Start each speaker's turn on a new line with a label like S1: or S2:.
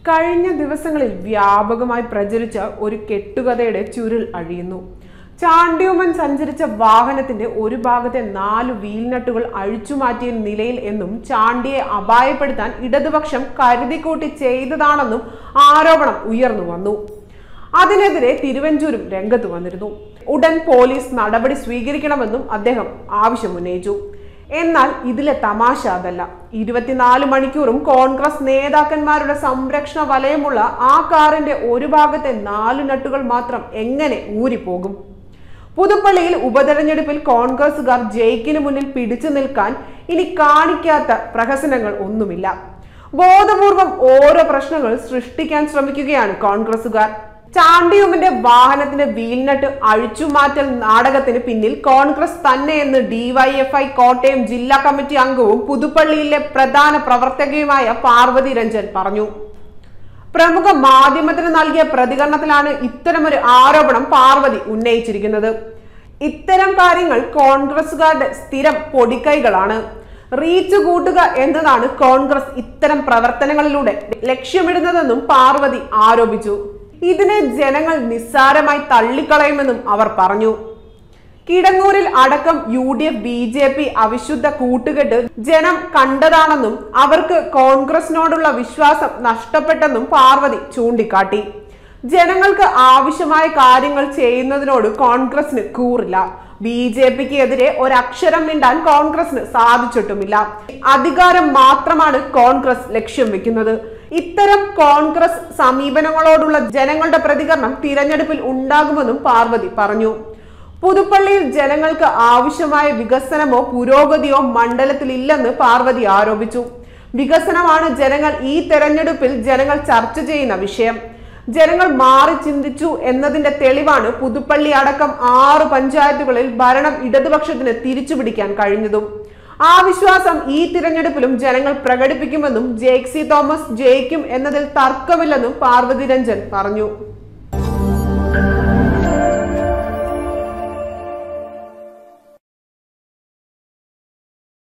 S1: കഴിഞ്ഞ ദിവസങ്ങളിൽ വ്യാപകമായി പ്രചരിച്ച ഒരു കെട്ടുകഥയുടെ ചുരുൾ അഴിയുന്നു ചാണ്ടിയുമ്മൻ സഞ്ചരിച്ച വാഹനത്തിന്റെ ഒരു ഭാഗത്തെ നാല് വീൽനട്ടുകൾ അഴിച്ചുമാറ്റിയ നിലയിൽ എന്നും ചാണ്ടിയെ അപായപ്പെടുത്താൻ ഇടതുപക്ഷം കരുതിക്കൂട്ടി ചെയ്തതാണെന്നും ആരോപണം ഉയർന്നു വന്നു അതിനെതിരെ തിരുവഞ്ചൂരും രംഗത്ത് വന്നിരുന്നു ഉടൻ പോലീസ് നടപടി സ്വീകരിക്കണമെന്നും അദ്ദേഹം ആവശ്യമുന്നയിച്ചു എന്നാൽ ഇതിലെ തമാശ അതല്ല ഇരുപത്തിനാല് മണിക്കൂറും കോൺഗ്രസ് നേതാക്കന്മാരുടെ സംരക്ഷണ വലയമുള്ള ആ കാറിന്റെ ഒരു ഭാഗത്തെ നാല് നട്ടുകൾ മാത്രം എങ്ങനെ ഊരിപ്പോകും പുതുപ്പള്ളിയിൽ ഉപതെരഞ്ഞെടുപ്പിൽ കോൺഗ്രസുകാർ ജയിക്കിന് മുന്നിൽ പിടിച്ചു നിൽക്കാൻ ഇനി കാണിക്കാത്ത പ്രഹസനങ്ങൾ ഒന്നുമില്ല ബോധപൂർവം ഓരോ പ്രശ്നങ്ങൾ സൃഷ്ടിക്കാൻ ശ്രമിക്കുകയാണ് കോൺഗ്രസുകാർ ചാണ്ടിയുമിന്റെ വാഹനത്തിന്റെ വീൽനട്ട് അഴിച്ചുമാറ്റൽ നാടകത്തിന് പിന്നിൽ കോൺഗ്രസ് തന്നെയെന്ന് ഡിവൈഎഫ്ഐ കോട്ടയം ജില്ലാ കമ്മിറ്റി അംഗവും പുതുപ്പള്ളിയിലെ പ്രധാന പ്രവർത്തകയുമായ പാർവതി രഞ്ജൻ പറഞ്ഞു പ്രമുഖ മാധ്യമത്തിന് നൽകിയ പ്രതികരണത്തിലാണ് ഇത്തരമൊരു ആരോപണം പാർവതി ഉന്നയിച്ചിരിക്കുന്നത് ഇത്തരം കാര്യങ്ങൾ കോൺഗ്രസുകാരുടെ സ്ഥിരം പൊടിക്കൈകളാണ് റീച്ച് കൂട്ടുക എന്നതാണ് കോൺഗ്രസ് ഇത്തരം പ്രവർത്തനങ്ങളിലൂടെ ലക്ഷ്യമിടുന്നതെന്നും പാർവതി ആരോപിച്ചു ഇതിനെ ജനങ്ങൾ നിസ്സാരമായി തള്ളിക്കളയുമെന്നും അവർ പറഞ്ഞു കിടങ്ങൂരിൽ അടക്കം UDF BJP അവിശുദ്ധ കൂട്ടുകെട്ട് ജനം കണ്ടതാണെന്നും അവർക്ക് കോൺഗ്രസിനോടുള്ള വിശ്വാസം നഷ്ടപ്പെട്ടെന്നും പാർവതി ചൂണ്ടിക്കാട്ടി ജനങ്ങൾക്ക് ആവശ്യമായ കാര്യങ്ങൾ ചെയ്യുന്നതിനോട് കോൺഗ്രസിന് കൂറില്ല ബി ജെ പിക്ക് എതിരെ ഒരക്ഷരം മിണ്ടാൻ കോൺഗ്രസിന് സാധിച്ചിട്ടുമില്ല അധികാരം മാത്രമാണ് കോൺഗ്രസ് ലക്ഷ്യം വെക്കുന്നത് ഇത്തരം കോൺഗ്രസ് സമീപനങ്ങളോടുള്ള ജനങ്ങളുടെ പ്രതികരണം തിരഞ്ഞെടുപ്പിൽ ഉണ്ടാകുമെന്നും പാർവതി പറഞ്ഞു പുതുപ്പള്ളിയിൽ ജനങ്ങൾക്ക് ആവശ്യമായ വികസനമോ പുരോഗതിയോ മണ്ഡലത്തിൽ ഇല്ലെന്ന് പാർവതി ആരോപിച്ചു വികസനമാണ് ജനങ്ങൾ ഈ തെരഞ്ഞെടുപ്പിൽ ജനങ്ങൾ ചർച്ച ചെയ്യുന്ന വിഷയം ജനങ്ങൾ മാറി ചിന്തിച്ചു എന്നതിന്റെ തെളിവാണ് പുതുപ്പള്ളി അടക്കം ആറ് പഞ്ചായത്തുകളിൽ ഭരണം ഇടതുപക്ഷത്തിന് തിരിച്ചുപിടിക്കാൻ കഴിഞ്ഞതും ആ വിശ്വാസം ഈ തിരഞ്ഞെടുപ്പിലും ജനങ്ങൾ പ്രകടിപ്പിക്കുമെന്നും ജേക്സി തോമസ് ജയിക്കും എന്നതിൽ തർക്കമില്ലെന്നും പാർവതി രഞ്ജൻ പറഞ്ഞു